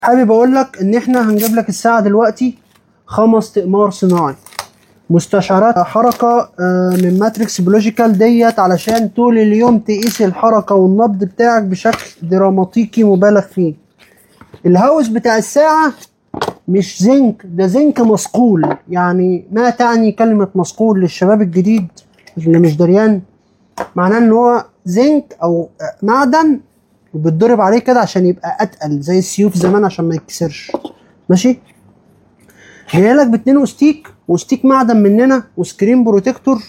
حابب اقول لك ان احنا هنجيب لك الساعه دلوقتي خمس اقمار صناعي مستشعرات حركه آه، من ماتريكس بلوجيكال ديت علشان طول اليوم تقيس الحركه والنبض بتاعك بشكل دراماتيكي مبالغ فيه الهاوس بتاع الساعه مش زنك ده زنك مصقول يعني ما تعني كلمه مصقول للشباب الجديد اللي مش دريان معناه ان هو زنك او معدن وبتضرب عليه كده عشان يبقى اتقل زي السيوف زمان عشان ما يتكسرش ماشي جاي لك باتنين وستيك وستيك معدن مننا وسكرين بروتكتور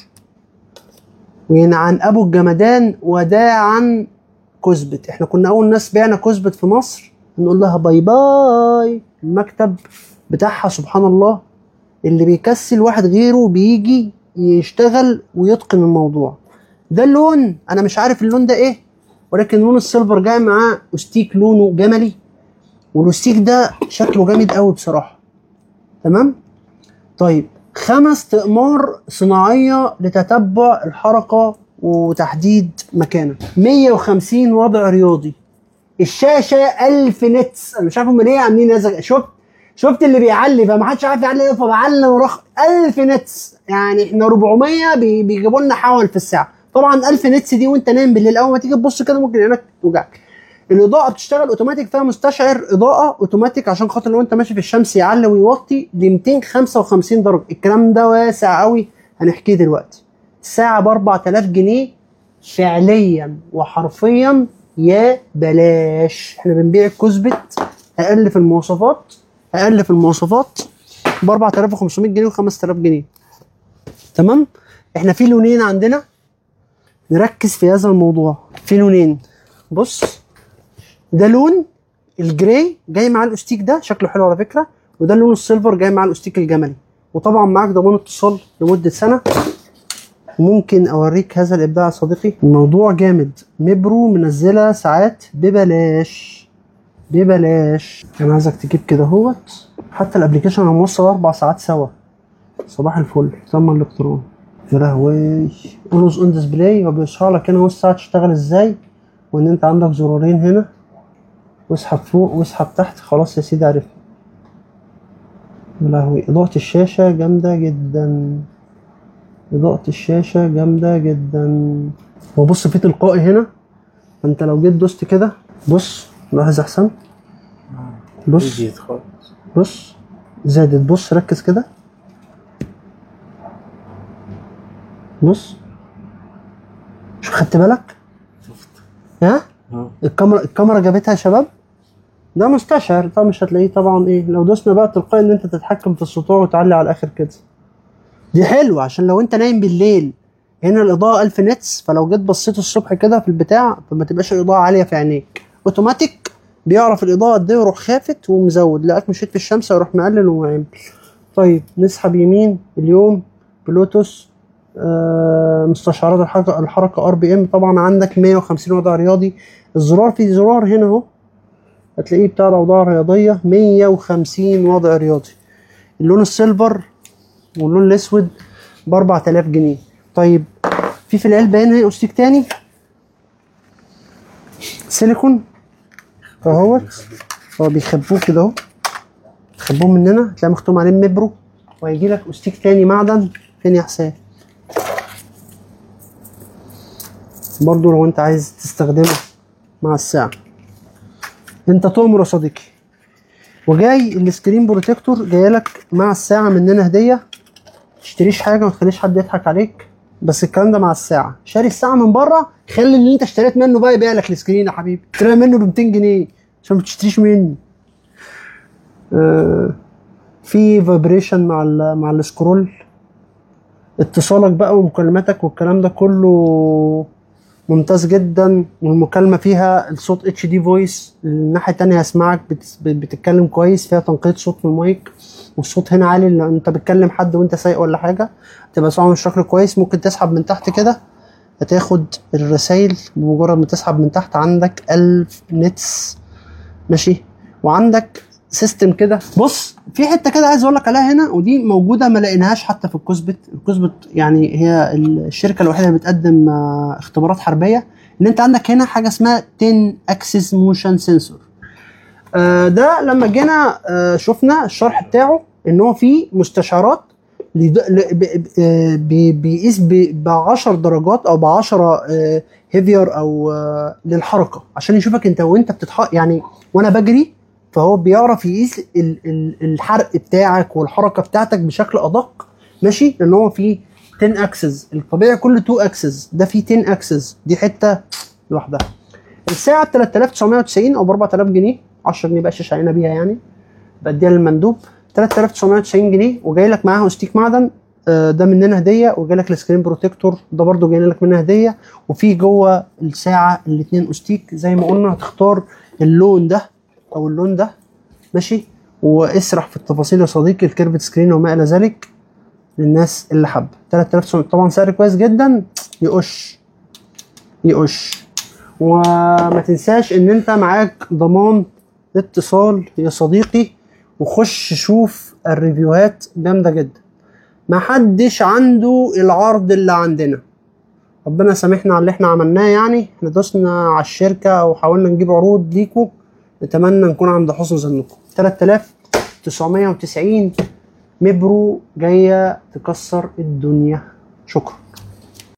وينعن ابو الجمدان وداعا كثبت احنا كنا اول ناس بعنا كثبت في مصر نقول لها باي باي المكتب بتاعها سبحان الله اللي بيكسل واحد غيره بيجي يشتغل ويتقن الموضوع ده اللون انا مش عارف اللون ده ايه ولكن لون السيلفر جاي معاه استيك لونه جملي والاستيك ده شكله جامد قوي بصراحه تمام طيب خمس اقمار صناعيه لتتبع الحركه وتحديد مكانه 150 وضع رياضي الشاشه 1000 نتس انا مش عارف هم ليه عاملين هذا شفت شفت اللي بيعلي فما حدش عارف يعلي ايه فبعلي ورخ 1000 نتس يعني احنا 400 بي- بيجيبوا لنا حول في الساعه طبعا 1000 نتس دي وانت نايم بالليل اول ما تيجي تبص كده ممكن عينك توجعك الاضاءه بتشتغل اوتوماتيك فيها مستشعر اضاءه اوتوماتيك عشان خاطر لو انت ماشي في الشمس يعلي ويوطي ل 255 درجه الكلام ده واسع قوي هنحكيه دلوقتي الساعه ب 4000 جنيه فعليا وحرفيا يا بلاش احنا بنبيع الكوزبت اقل في المواصفات اقل في المواصفات ب 4500 جنيه و 5000 جنيه تمام احنا في لونين عندنا نركز في هذا الموضوع في لونين بص ده لون الجراي جاي مع الاستيك ده شكله حلو على فكره وده اللون السيلفر جاي مع الاستيك الجملي وطبعا معاك ضمان اتصال لمده سنه ممكن اوريك هذا الابداع يا صديقي الموضوع جامد مبرو منزله ساعات ببلاش ببلاش انا عايزك تجيب كده اهوت حتى الابلكيشن انا موصل اربع ساعات سوا صباح الفل ثم الالكترون يا لهوي اولوز اون ديسبلاي وبيشرح لك هنا الساعه تشتغل ازاي وان انت عندك زرارين هنا واسحب فوق واسحب تحت خلاص يا سيدي عرفت يا لهوي اضاءة الشاشة جامدة جدا اضاءة الشاشة جامدة جدا وبص في تلقائي هنا فانت لو جيت دوست كده بص لاحظ احسن بص جديد خالص بص زادت بص ركز كده بص شو خدت بالك شفت ها اه الكاميرا الكاميرا جابتها يا شباب ده مستشعر طبعا مش هتلاقيه طبعا ايه لو دوسنا بقى تلقائي ان انت تتحكم في السطوع وتعلي على الاخر كده دي حلوه عشان لو انت نايم بالليل هنا الاضاءه 1000 نتس فلو جيت بصيت الصبح كده في البتاع فما تبقاش الاضاءه عاليه في عينيك اوتوماتيك بيعرف الاضاءه قد ايه يروح خافت ومزود لقاك مشيت في الشمس يروح مقلل ومعمل طيب نسحب يمين اليوم بلوتوث آه مستشعرات الحركه الحركه ار بي ام طبعا عندك 150 وضع رياضي الزرار في زرار هنا اهو هتلاقيه بتاع الاوضاع الرياضيه 150 وضع رياضي اللون السيلفر واللون الاسود ب 4000 جنيه طيب في في العلبه هنا اوستيك تاني سيليكون اهوت هو بيخبوه كده اهو بيخبوه مننا هتلاقي مختوم عليه مبرو وهيجي لك اوستيك تاني معدن فين يا حسين برضو لو انت عايز تستخدمه مع الساعه انت تؤمر يا صديقي وجاي السكرين بروتكتور جاي لك مع الساعه مننا هديه تشتريش حاجه ما تخليش حد يضحك عليك بس الكلام ده مع الساعه شاري الساعه من بره خلي اللي انت اشتريت منه بقى يبيع لك السكرين يا حبيبي اشتريها منه ب 200 جنيه عشان ما تشتريش مني آه في فايبريشن مع ال مع السكرول اتصالك بقى ومكالماتك والكلام ده كله ممتاز جدا والمكالمه فيها الصوت اتش دي فويس الناحيه التانية هسمعك بت- بتتكلم كويس فيها تنقية صوت من المايك والصوت هنا عالي لو انت بتكلم حد وانت سايق ولا حاجه تبقى سامع من الشكل كويس ممكن تسحب من تحت كده هتاخد الرسايل بمجرد ما تسحب من تحت عندك 1000 نتس ماشي وعندك سيستم كده بص في حته كده عايز اقول لك عليها هنا ودي موجوده ما لقيناهاش حتى في الكوزبت الكوزبت يعني هي الشركه الوحيده اللي بتقدم آه، اختبارات حربيه ان انت عندك هنا حاجه اسمها 10 اكسس موشن سنسور آه ده لما جينا آه شفنا الشرح بتاعه ان هو فيه مستشعرات لد- ل- ب- ب- آه، بي- بيقيس ب 10 درجات او ب 10 هيفير او آه، للحركه عشان يشوفك انت وانت بتتحرك يعني وانا بجري فهو بيعرف يقيس ال- ال- الحرق بتاعك والحركه بتاعتك بشكل ادق ماشي لان هو فيه 10 اكسس الطبيعي كله 2 اكسس ده فيه 10 اكسس دي حته لوحدها الساعه ب 3990 او ب 4000 جنيه 10 جنيه بقى شاشه علينا بيها يعني بديها للمندوب 3990 جنيه وجاي لك معاها ستيك معدن آه، ده مننا هديه وجاي لك السكرين بروتكتور ده برده جاي لك منها هديه وفي جوه الساعه الاثنين استيك زي ما قلنا هتختار اللون ده او اللون ده ماشي واسرح في التفاصيل يا صديقي الكيرفت سكرين وما الى ذلك للناس اللي حابه 3900 طبعا سعر كويس جدا يقش يقش وما تنساش ان انت معاك ضمان اتصال يا صديقي وخش شوف الريفيوهات جامده جدا ما حدش عنده العرض اللي عندنا ربنا سامحنا على اللي احنا عملناه يعني احنا دوسنا على الشركه وحاولنا نجيب عروض ليكم نتمنى نكون عند حسن ظنكم 3990 مبرو جايه تكسر الدنيا شكرا